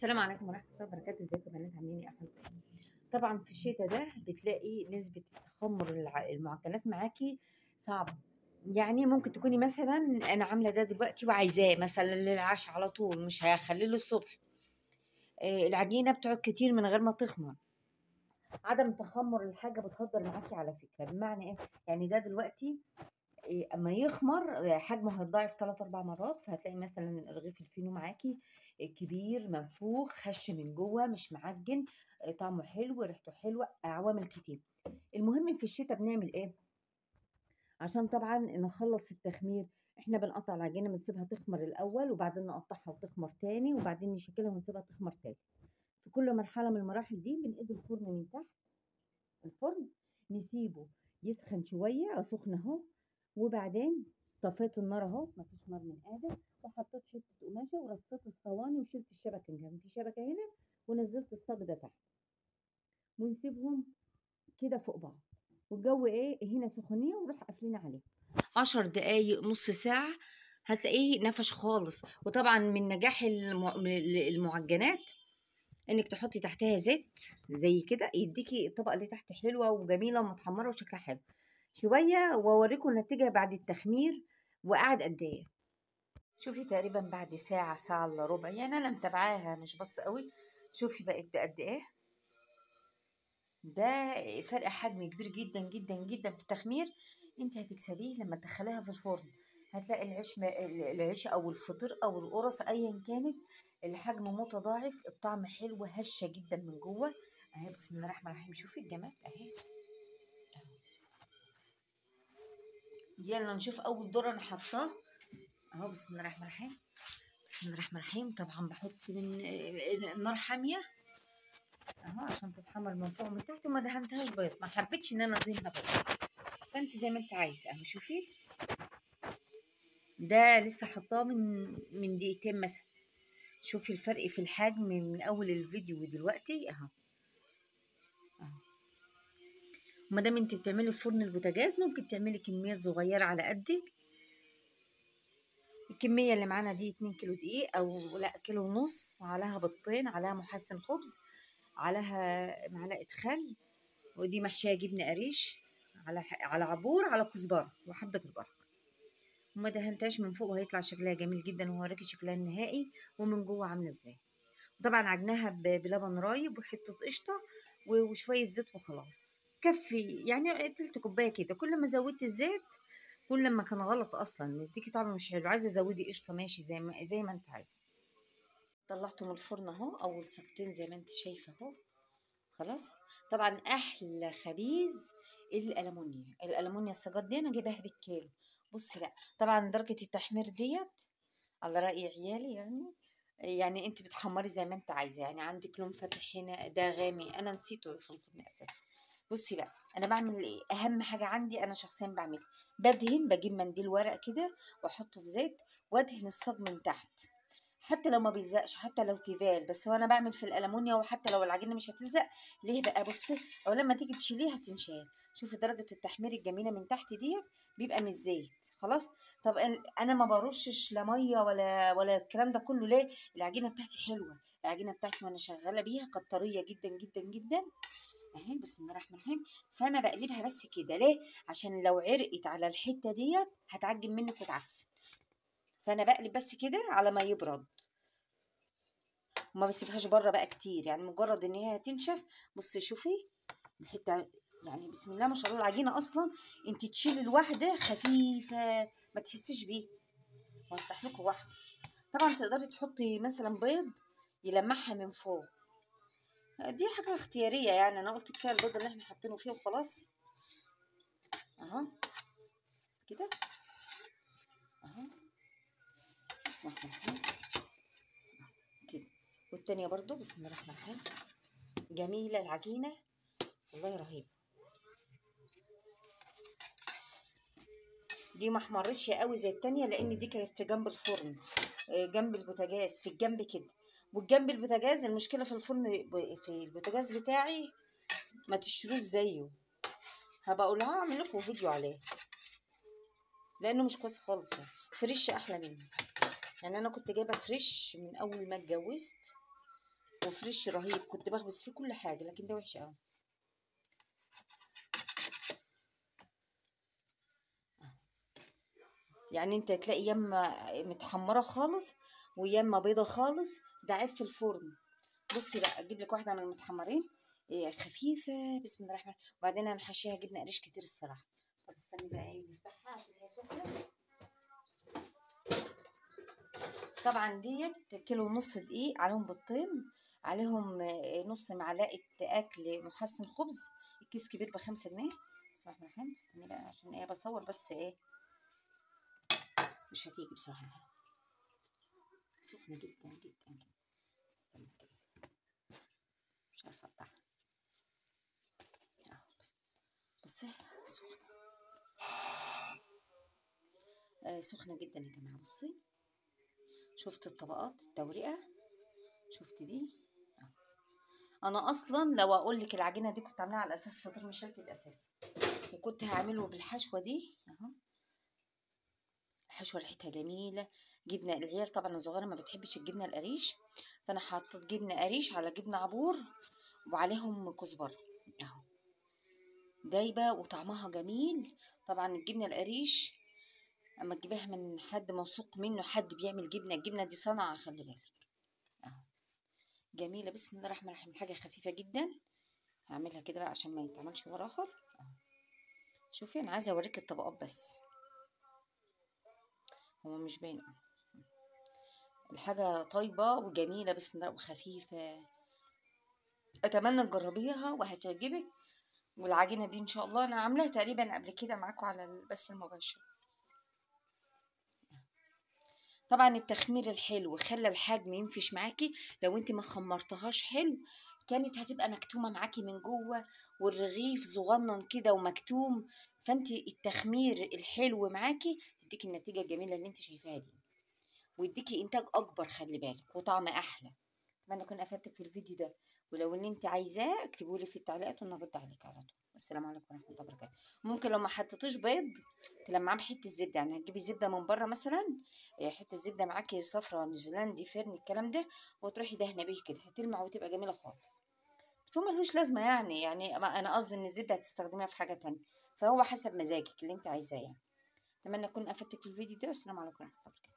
السلام عليكم ورحمة الله وبركاته ازيكم يا بنات عاملين ايه احلى طبعا في الشتاء ده بتلاقي نسبة تخمر الع- المعجنات معاكي صعبة يعني ممكن تكوني مثلا انا عاملة ده دلوقتي وعايزاه مثلا للعشاء على طول مش هخليه الصبح آه، العجينة بتقعد كتير من غير ما تخمر عدم تخمر الحاجة بتهدر معاكي على فكرة بمعنى ايه يعني ده دلوقتي إيه، اما يخمر آه، حجمه هيتضاعف ثلاث اربع مرات فهتلاقي مثلا رغيف الفينو معاكي آه، كبير منفوخ هش من جوه مش معجن آه، طعمه حلو ريحته حلوه عوامل كتير المهم في الشتاء بنعمل ايه عشان طبعا نخلص التخمير احنا بنقطع العجينه بنسيبها تخمر الاول وبعدين نقطعها وتخمر تاني وبعدين نشكلها ونسيبها تخمر تاني في كل مرحله من المراحل دي بنقيد الفرن من تحت الفرن نسيبه يسخن شويه سخن اهو وبعدين طفيت النار اهو مفيش نار من ادم وحطيت حته قماشه ورصيت الصواني وشلت الشبكه كان في شبكه هنا ونزلت الصاج ده تحت ونسيبهم كده فوق بعض والجو ايه هنا سخونيه ونروح قافلين عليه عشر دقايق نص ساعه هتلاقيه نفش خالص وطبعا من نجاح الم- المعجنات انك تحطي تحتها زيت زي كده يديكي الطبقه اللي تحت حلوه وجميله ومتحمره وشكلها حلو شويه واوريكم النتيجه بعد التخمير وقعد قد ايه شوفي تقريبا بعد ساعه ساعه الا ربع يعني انا متابعاها مش بس قوي شوفي بقت بقد ايه ده فرق حجم كبير جدا جدا جدا في التخمير انت هتكسبيه لما تدخليها في الفرن هتلاقي العيش ما العيش او الفطير او القرص ايا كانت الحجم متضاعف الطعم حلو هشه جدا من جوه اهي بسم الله الرحمن الرحيم شوفي الجمال اهي يلا نشوف اول دور انا حطاه اهو بسم الله الرحمن الرحيم بسم الله الرحمن الرحيم طبعا بحط من النار حاميه اهو عشان تتحمر من فوق ومن تحت وما دهنتهاش بيض ما حبيتش ان انا ادهنها بيض فانت زي ما انت عايزه اهو شوفي ده لسه حطاه من من دقيقتين مثلا شوفي الفرق في الحجم من اول الفيديو ودلوقتي اهو اهو وما دام انت بتعملي في فرن البوتاجاز ممكن تعملي كميات صغيره على قدك الكمية اللي معانا دي 2 كيلو دقيق أو لا كيلو ونص عليها بيضتين عليها محسن خبز عليها معلقة خل ودي محشية جبنة قريش على ح- على عبور على كزبرة وحبة البركة وما دهنتهاش من فوق وهيطلع شكلها جميل جدا وهوريكي شكلها النهائي ومن جوه عاملة ازاي طبعا عجناها ب- بلبن رايب وحتة قشطة و- وشوية زيت وخلاص كفي يعني تلت كوباية كده كل ما زودت الزيت كل ما كان غلط اصلا يديكي طعم مش حلو عايزه زودي قشطه ماشي زي ما زي ما انت عايزه طلعته من الفرن اهو اول ساعتين زي ما انت شايفه اهو خلاص طبعا احلى خبيز الالمونيا الالمونيا الصاجات دي انا جايباها بالكيلو بصي بقى طبعا درجه التحمير ديت على راي عيالي يعني يعني انت بتحمري زي ما انت عايزه يعني عندك لون فاتح هنا ده غامق انا نسيته في الفرن اساسا بصي بقى انا بعمل ايه اهم حاجه عندي انا شخصيا بعملها بدهن بجيب منديل ورق كده واحطه في زيت وادهن الصاج من تحت حتى لو ما بيلزقش حتى لو تيفال بس هو انا بعمل في الالمونيا وحتى لو العجينه مش هتلزق ليه بقى بصي او لما تيجي تشيليها تنشال شوفي درجه التحمير الجميله من تحت ديت بيبقى من الزيت خلاص طب أنا- انا ما برشش لا ميه ولا ولا الكلام ده كله ليه العجينه بتاعتي حلوه العجينه بتاعتي وانا شغاله بيها كانت طريه جدا جدا جدا اهي بسم الله الرحمن الرحيم فانا بقلبها بس كده ليه عشان لو عرقت على الحته ديت هتعجن منك وتعفن فانا بقلب بس كده على ما يبرد وما بسيبهاش بره بقى كتير يعني مجرد ان هي هتنشف بصي شوفي الحته يعني بسم الله ما شاء الله العجينه اصلا انت تشيلي الواحده خفيفه ما تحسيش بيه وافتح لكم واحده طبعا تقدري تحطي مثلا بيض يلمعها من فوق دي حاجه اختياريه يعني انا قلت كفايه البيض اللي احنا حاطينه فيه وخلاص اهو كده اهو بسم الله الرحمن الرحيم كده والتانية برضو بسم الله الرحمن الرحيم جميلة العجينة والله رهيبة دي ما احمرتش قوي زي التانية لان دي كانت في جنب الفرن آه، جنب البوتاجاز في الجنب كده والجنب البوتاجاز المشكلة في الفرن ب- في البوتاجاز بتاعي ما تشتروش زيه هبقى اقول لها اعمل لكم فيديو عليه لانه مش كويس خالص يعني فريش احلى منه يعني انا كنت جايبه فريش من اول ما اتجوزت وفريش رهيب كنت بخبز فيه كل حاجه لكن ده وحش قوي يعني انت تلاقي ياما متحمره خالص وياما بيضه خالص ده عيب في الفرن بصي بقى اجيب لك واحده من المتحمرين إيه، خفيفه بسم الله الرحمن الرحيم وبعدين انا حاشيها جبنه قريش كتير الصراحه طب استني بقى ايه نفتحها عشان هي سخنه طبعا ديت كيلو ونص دقيق عليهم بيضتين عليهم آه، نص معلقه اكل محسن خبز الكيس كبير بخمسة جنيه بسم الله الرحمن الرحيم استني بقى عشان ايه بصور بس ايه مش هتيجي بصراحه سخنه جدا جدا جدا استنى كده مش عارفه اقطعها اهو بس- بصي سخنه آه سخنه جدا يا جماعه بصي شفت الطبقات التوريقه شفت دي أهو. انا اصلا لو اقول لك العجينه دي كنت عاملاها على اساس فطير مشلتت الاساس وكنت هعمله بالحشوه دي اهو الحشوه ريحتها جميله جبنه العيال طبعا الصغيره ما بتحبش الجبنه القريش فانا حطيت جبنه قريش على جبنه عبور وعليهم كزبره اهو دايبه وطعمها جميل طبعا الجبنه القريش اما تجيبيها من حد موثوق منه حد بيعمل جبنه الجبنه دي صنعه خلي بالك اهو جميله بسم الله الرحمن الرحيم حاجه خفيفه جدا هعملها كده بقى عشان ما يتعملش ورا اخر اهو شوفي انا عايزه اوريك الطبقات بس هو مش باين أوي. الحاجه طيبه وجميله بسم الله وخفيفه اتمنى تجربيها وهتعجبك والعجينه دي ان شاء الله انا عاملاها تقريبا قبل كده معاكم على البث المباشر طبعا التخمير الحلو خلى الحجم ينفش معاكي لو انت ما خمرتهاش حلو كانت هتبقى مكتومه معاكي من جوه والرغيف صغنن كده ومكتوم فانت التخمير الحلو معاكي يديكي النتيجه الجميله اللي انت شايفاها دي ويديكي انتاج اكبر خلي بالك وطعم احلى اتمنى اكون افدتك في الفيديو ده ولو ان انت عايزاه اكتبوا لي في التعليقات وانا ارد عليك على طول السلام عليكم ورحمه الله وبركاته ممكن لو ما حطيتيش بيض تلمعيه بحته زبده يعني هتجيبي زبده من بره مثلا إيه، حته زبده معاكي صفرا نيوزيلندي فرن الكلام ده وتروحي دهنه بيه كده هتلمع وتبقى جميله خالص بس هو ملوش لازمه يعني يعني ما- انا قصدي ان الزبده هتستخدميها في حاجه تانية فهو حسب مزاجك اللي انت عايزاه يعني اتمنى اكون افدتك في الفيديو ده والسلام عليكم ورحمه الله وبركاته